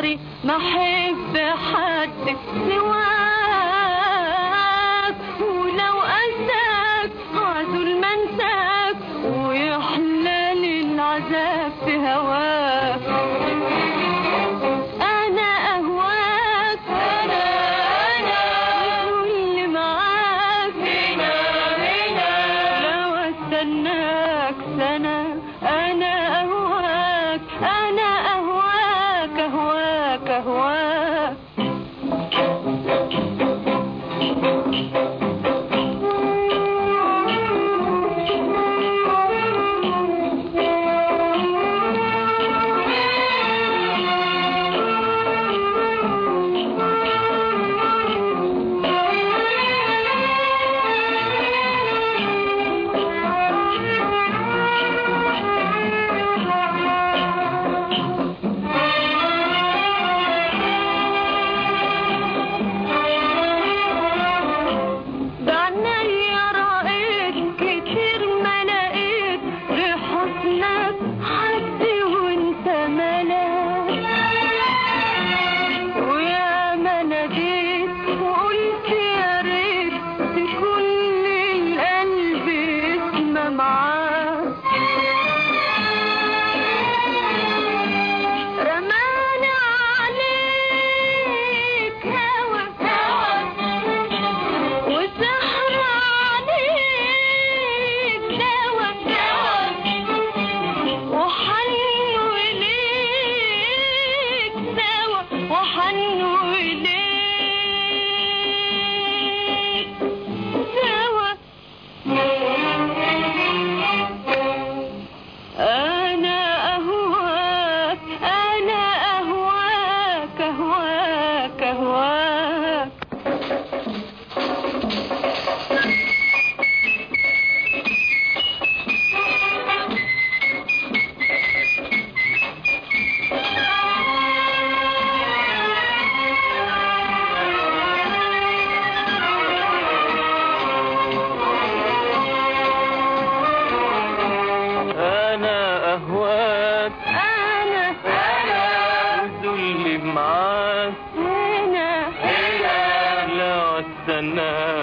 عمري ما احب حد سواك ولو انساك عزول ما انساك ويحلى لي العذاب في هواك انا اهواك انا انا واللي معاك هنا هنا لو استناك سنه انا اهواك انا اهواك اهواك اهواك بعينيا رأيت كتير ما لقيت لحسنك حد وانت ملاك ويا ما ناديت وقلت يا ريت تكون القلب اسمه معاك رماني عليك هوا هوا وسحر عليك دوا دوا وحنوا إليك سوا وحنوا إليك سوا أنا أهواك أنا أهواك أهواك أهواك انا اهواك أنا أنا وذل معاك هنا لا استناك